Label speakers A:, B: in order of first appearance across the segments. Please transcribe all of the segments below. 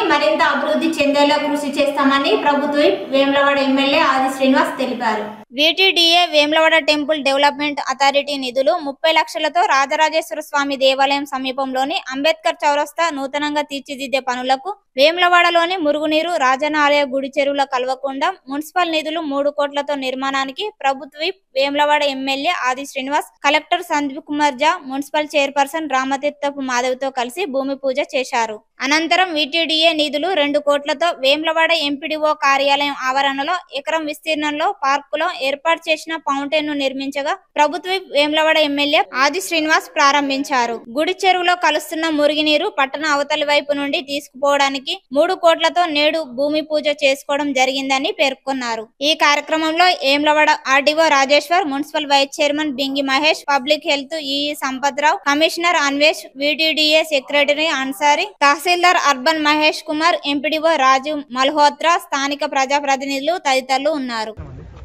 A: మరింత అభివృద్ధి చెందేలా కృషి చేస్తామని ప్రభుత్వ వేములవాడ ఎమ్మెల్యే ఆది శ్రీనివాస్ తెలిపారు VTDA Vemulawada temple development authority నిధులు ముప్పై లక్షలతో రాజరాజేశ్వర స్వామి దేవాలయం సమీపంలోని అంబేద్కర్ చౌరస్తా నూతనంగా తీర్చిదిద్దే పనులకు వేములవాడలోని మురుగునీరు రాజన్న ఆలయ గుడి చెరువుల కల్వకుండా మున్సిపల్ నిధులు మూడు కోట్లతో నిర్మాణానికి ప్రభుత్వ whip Vemulawada MLA Adi Srinivas collector Sandeep Kumar జా మున్సిపల్ చైర్పర్సన్ రామతీర్థపు మాధవితో కలిసి భూమి పూజ చేశారు అనంతరం విటిడిఏ నిధులు రెండు కోట్లతో వేములవాడ ఎంపీడీఓ కార్యాలయం ఆవరణలో ఎకరం విస్తీర్ణంలో పార్కులో ఏర్పాటు చేసిన ఫౌంటైన్ ను నిర్మించగా ప్రభుత్వ విప్ వేములవాడ ఎమ్మెల్యే ఆది శ్రీనివాస్ ప్రారంభించారు గుడి చెరువులో కలుస్తున్న మురుగునీరు పట్టణ అవతలి వైపు నుండి తీసుకుపోవడానికి మూడు కోట్లతో నేడు భూమి పూజ చేసుకోవడం జరిగిందని పేర్కొన్నారు ఈ కార్యక్రమంలో Vemulawada RDO Rajeshwar municipal vice chairman Bingi Mahesh public health EE Sampath Rao commissioner Anvesh VTDA secretary Ansari తహసీల్దార్ అర్బన్ మహేష్ కుమార్ ఎంపీడీఓ రాజు మల్హోత్రా స్థానిక ప్రజాప్రతినిధులు తదితరులు ఉన్నారు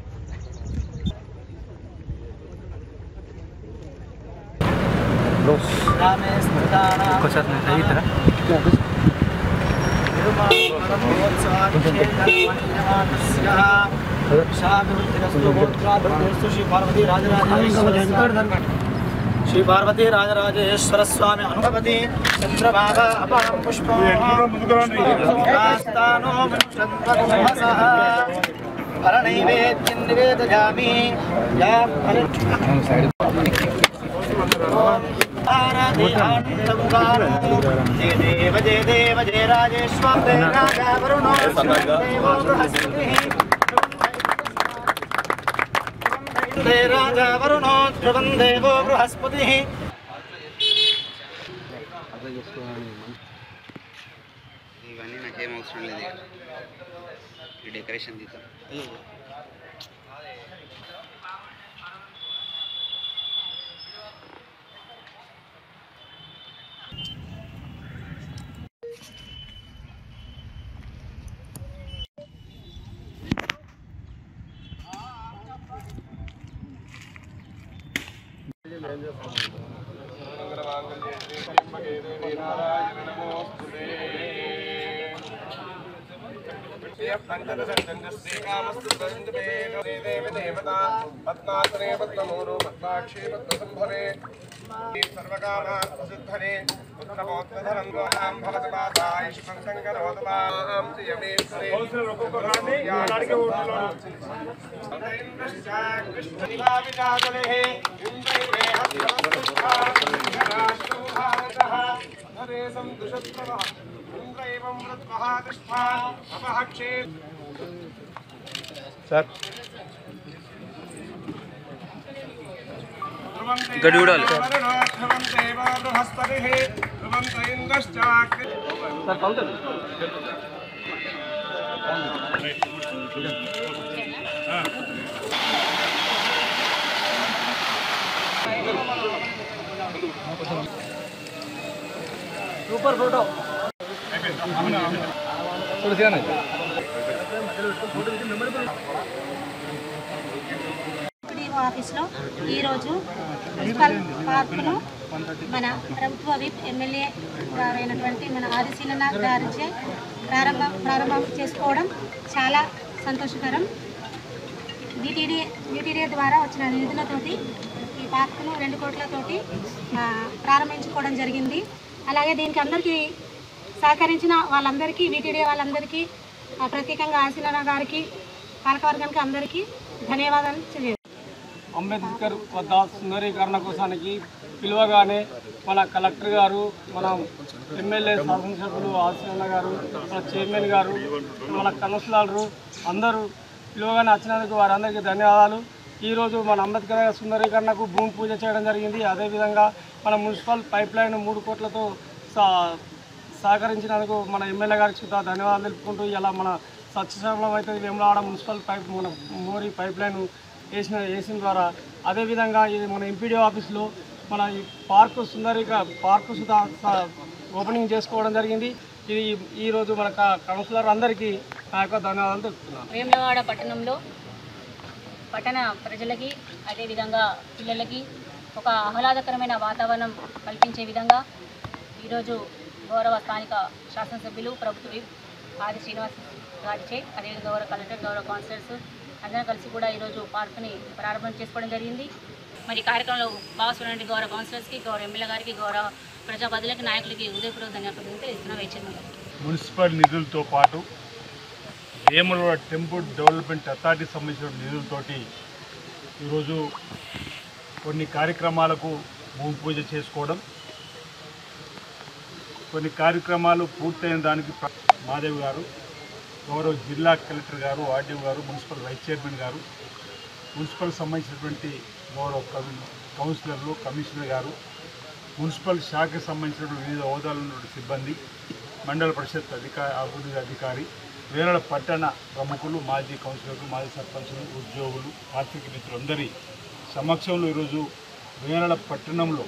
B: శ్రీ పార్వతీ రాజరాజేశ్వర స్వామి అనుభవతి చంద్రబాబ అపహం పుష్పం శ్రీహస్తానో చంద్రకుంభసః పరనైవేద్యం నివేదయామి యా జయ దేవ జయ దేవ జయ రాజేశ్వర రాజా వరుణో దేవో బృహస్పతిః దే రాజా వరుణో ధ్రువం దేవో బృహస్పతి
C: ఇవన్నీ నాకేం అవసరం లేదు ఇక. ఈ డెకరేషన్ తీద్దాం
D: పద్మాసనే పద్మమూరు పద్మాక్షి పద్మసంభవే సర్వకామార్థసిద్ధరే ఉత్తమోత్తధరం గోహాం భవతి మాతాయుష్మం శంకరోదమాం శ్రియమేశ్వరే
C: ఇక్కడ చూడాలి
B: సూపర్ ఫోటో
E: డిఓ ఆఫీస్లో ఈరోజు మున్సిపల్ పార్కును మన ప్రభుత్వ విప్ ఎమ్మెల్యే గారైనటువంటి మన ఆదిశీలన గారిచే ప్రారంభం ప్రారంభం చేసుకోవడం చాలా సంతోషకరం డిటిడి డిటిడి ద్వారా వచ్చిన నిధులతోటి ఈ పార్కును రెండు కోట్లతోటి ఆ, ప్రారంభించుకోవడం జరిగింది అలాగే దీనికి అందరికీ సహకరించిన వాళ్ళందరికీ వీటీడీ వాళ్ళందరికీ ఆ, ప్రత్యేకంగా ఆశీలన గారికి పాలకవర్గానికి అందరికీ ధన్యవాదాలు తెలియజేస్తున్నాను
B: అంబేద్కర్ వద్ద సుందరీకరణ కోసానికి పిలువగానే మన కలెక్టర్ గారు మన ఎమ్మెల్యే శాసనసభ్యులు ఆశీలన్న గారు మన చైర్మన్ గారు మన కౌన్సిలర్లు అందరూ పిలువగానే వచ్చినందుకు వారందరికీ ధన్యవాదాలు ఈరోజు మన అంబేద్కర్ గారి సుందరీకరణకు భూమి పూజ చేయడం జరిగింది అదేవిధంగా మన మున్సిపల్ పైప్ లైన్ మూడు కోట్లతో సా- సహకరించినందుకు మన ఎమ్మెల్యే గారికి సుధా ధన్యవాదాలు తెలుపుకుంటూ ఇలా మన సత్యశాలం అయితే వేములవాడ మున్సిపల్ పైప్ మన మోరీ పైప్ లైన్ వేసిన వేసిన ద్వారా అదేవిధంగా ఇది మన ఎంపీడీ ఆఫీస్లో మన ఈ పార్కు సుందరిక పార్కు సుధా స- ఓపెనింగ్ చేసుకోవడం జరిగింది ఇది ఈరోజు మన క- కౌన్సిలర్ అందరికీ నా యొక్క ధన్యవాదాలు తెలుపుతున్నాను
F: వేములవాడ పట్టణంలో పట్టణ ప్రజలకి అదేవిధంగా పిల్లలకి ఒక ఆహ్లాదకరమైన వాతావరణం కల్పించే విధంగా ఈరోజు గౌరవ స్థానిక శాసనసభ్యులు ప్రభుత్వ విప్ ఆది శ్రీనివాస్ గారిచే అదేవిధంగా గౌరవ కలెక్టర్ గౌరవ కౌన్సిలర్స్ అందరం కలిసి కూడా ఈరోజు పార్కుని ప్రారంభం చేసుకోవడం జరిగింది మరి ఈ కార్యక్రమంలో భాగస్వామి గౌరవ కౌన్సిలర్స్కి గౌరవ ఎమ్మెల్యే గారికి గౌరవ ప్రజాపతులకి నాయకులకి ఉదయపూర్వక ధన్యవాదాలు తెలియజేస్తున్నాం వేచింది గారికి
G: మున్సిపల్ నిధులతో పాటు వేములవాడ టెంపుల్ డెవలప్మెంట్ అథారిటీకి సంబంధించిన నిధులతోటి ఈరోజు కొన్ని కార్యక్రమాలకు భూమి పూజ చేసుకోవడం కొన్ని కార్యక్రమాలు పూర్తయిన దానికి ప్ర- మాధవ్ గారు గౌరవ జిల్లా కలెక్టర్ గారు ఆర్డీఓ గారు మున్సిపల్ వైస్ చైర్మన్ గారు మున్సిపల్ సంబంధించినటువంటి గౌరవ కమి- కౌన్సిలర్లు కమిషనర్ గారు మున్సిపల్ శాఖకు సంబంధించినటువంటి వివిధ హోదాలో ఉన్నటువంటి సిబ్బంది మండల పరిషత్ అధికారి అభివృద్ధి అధికారి వేరళ పట్టణ ప్రముఖులు మాజీ కౌన్సిలర్లు మాజీ సర్పంచులు ఉద్యోగులు ఆర్థిక మిత్రులందరి సమక్షంలో ఈరోజు వేరళ పట్టణంలో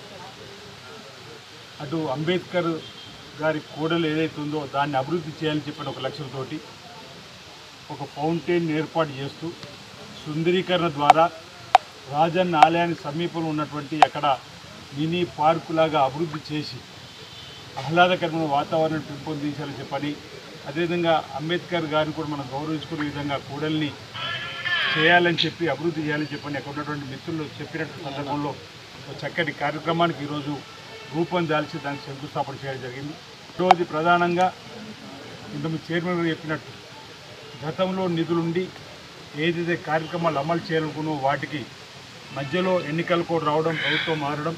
G: అటు అంబేద్కర్ గారి కోడలు ఏదైతే ఉందో దాన్ని అభివృద్ధి చేయాలని చెప్పిన ఒక లక్ష్యంతోటి ఒక ఫౌంటైన్ ఏర్పాటు చేస్తూ సుందరీకరణ ద్వారా రాజన్న ఆలయానికి సమీపంలో ఉన్నటువంటి అక్కడ మినీ పార్కు లాగా అభివృద్ధి చేసి ఆహ్లాదకరమైన వాతావరణం పెంపొందించాలని చెప్పని అదేవిధంగా అంబేద్కర్ గారిని కూడా మనం గౌరవించుకునే విధంగా కూడల్ని చేయాలని చెప్పి అభివృద్ధి చేయాలని చెప్పని అక్కడ ఉన్నటువంటి మిత్రులు చెప్పినట్టు సందర్భంలో ఒక చక్కటి కార్యక్రమానికి ఈరోజు రూపం దాల్చి దానికి శంకుస్థాపన చేయడం జరిగింది ఈరోజు ప్రధానంగా ఇంతకుముందు చైర్మన్ గారు చెప్పినట్టు గతంలో నిధులుండి ఏదైతే కార్యక్రమాలు అమలు చేయాలనుకున్నో వాటికి మధ్యలో ఎన్నికలు కూడా రావడం ప్రభుత్వం మారడం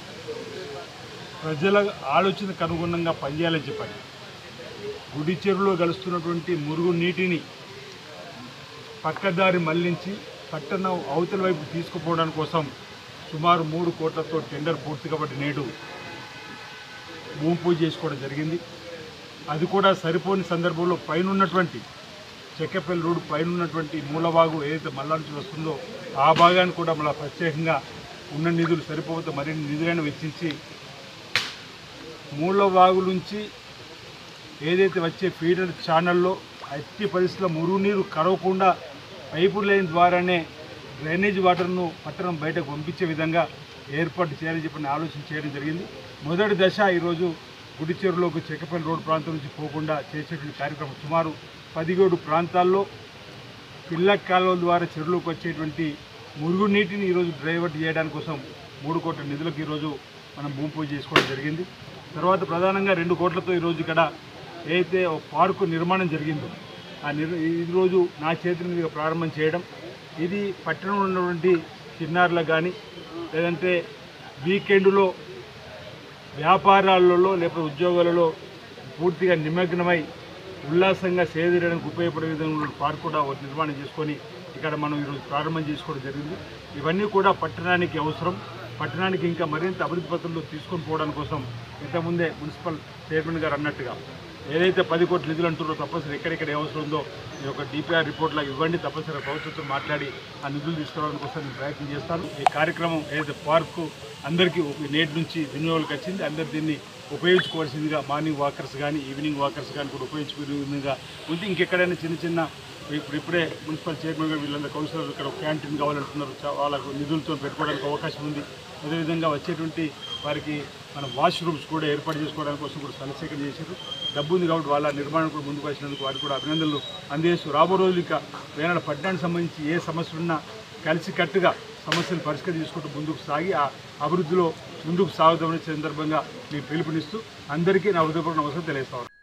G: ప్రజల ఆలోచనకు అనుగుణంగా పనిచేయాలని చెప్పండి గుడి చెరువులో కలుస్తున్నటువంటి మురుగు నీటిని పక్కదారి మళ్లించి పట్టణం అవతల వైపు తీసుకుపోవడం కోసం సుమారు మూడు కోట్లతో టెండర్ పూర్తి కాబట్టి నేడు భూమి పూజ చేసుకోవడం జరిగింది అది కూడా సరిపోని సందర్భంలో పైన ఉన్నటువంటి చెక్కపల్లి రోడ్డు పైన ఉన్నటువంటి మూలవాగు ఏదైతే మళ్ళా నుంచి వస్తుందో ఆ భాగాన్ని కూడా మళ్ళీ ప్రత్యేకంగా ఉన్న నిధులు సరిపోతే మరిన్ని నిధులను వెచ్చించి మూలవాగు నుంచి ఏదైతే వచ్చే ఫీడర్ ఛానల్లో ఎట్టి పరిస్థితుల్లో మురుగునీరు కరవకుండా పైపు లైన్ ద్వారానే డ్రైనేజ్ వాటర్ను పట్టణం బయటకు పంపించే విధంగా ఏర్పాటు చేయాలని చెప్పిన ఆలోచన చేయడం జరిగింది మొదటి దశ ఈరోజు గుడి చెరువులోకి చెక్కపల్లి రోడ్ ప్రాంతం నుంచి పోకుండా చేసేటువంటి కార్యక్రమం సుమారు పదిహేడు ప్రాంతాల్లో పిల్ల కాలువల ద్వారా చెరువులోకి వచ్చేటువంటి మురుగునీటిని ఈరోజు డైవర్ట్ చేయడానికి కోసం మూడు కోట్ల నిధులకు ఈరోజు మనం భూమి పూజ చేసుకోవడం జరిగింది తర్వాత ప్రధానంగా రెండు కోట్లతో ఈరోజు ఇక్కడ ఏదైతే ఒక పార్కు నిర్మాణం జరిగిందో ఆ నిర్ ఈరోజు నా చేతుల మీదుగా ప్రారంభం చేయడం ఇది పట్టణంలో ఉన్నటువంటి చిన్నారులకు కానీ లేదంటే వీకెండ్లో వ్యాపారాలలో లేకపోతే ఉద్యోగాలలో పూర్తిగా నిమగ్నమై ఉల్లాసంగా సేదడానికి ఉపయోగపడే విధంగా ఉన్న పార్క్ కూడా ఒకటి నిర్మాణం చేసుకొని ఇక్కడ మనం ఈరోజు ప్రారంభం చేసుకోవడం జరిగింది ఇవన్నీ కూడా పట్టణానికి అవసరం పట్టణానికి ఇంకా మరింత అభివృద్ధి పత్రంలో తీసుకొని పోవడానికి కోసం ఇంతకుముందే మున్సిపల్ చైర్మన్ గారు అన్నట్టుగా ఏదైతే పది కోట్ల నిధులు అంటున్నారో తప్పనిసరి ఎక్కడెక్కడ ఏ అవసరం ఉందో ఈ యొక్క డిపిఆర్ రిపోర్ట్ లాగా ఇవ్వండి తప్పనిసరి ప్రభుత్వంతో మాట్లాడి ఆ నిధులు తీసుకురావడానికి కోసం నేను ప్రయత్నం చేస్తాను ఈ కార్యక్రమం ఏదైతే పార్కు అందరికీ ఒక- నేటి నుంచి వినియోగాలకు వచ్చింది అందరు దీన్ని ఉపయోగించుకోవాల్సిందిగా మార్నింగ్ వాకర్స్ కానీ ఈవినింగ్ వాకర్స్ కానీ కూడా ఉపయోగించుకునే విధంగా ఉంది ఇంకెక్కడైనా చిన్న చిన్న ఇప్పుడు ఇప్పుడే మున్సిపల్ చైర్మన్ గారు వీళ్ళందరూ కౌన్సిలర్ ఇక్కడ ఒక క్యాంటీన్ కావాలంటున్నారు చా- వాళ్ళకు నిధులతో పెట్టుకోవడానికి అవకాశం ఉంది అదేవిధంగా వచ్చేటువంటి వారికి మన వాష్రూమ్స్ కూడా ఏర్పాటు చేసుకోవడానికి కోసం కూడా స్థలసేకరణ చేశారు డబ్బు ఉంది కాబట్టి వాళ్ళ నిర్మాణం కూడా ముందుకు వచ్చినందుకు వారికి కూడా అభినందనలు అందజేస్తూ రాబో రోజులు ఇంకా వేనాడు పట్టణానికి సంబంధించి ఏ సమస్యలు ఉన్నా కలిసికట్టుగా సమస్యలు పరిష్కరించుకుంటూ ముందుకు సాగి ఆ అభివృద్ధిలో ముందుకు సాగుదామనే సందర్భంగా మీకు పిలుపునిస్తూ అందరికీ నా హృదయపూర్వక నమస్కారం తెలియజేస్తాను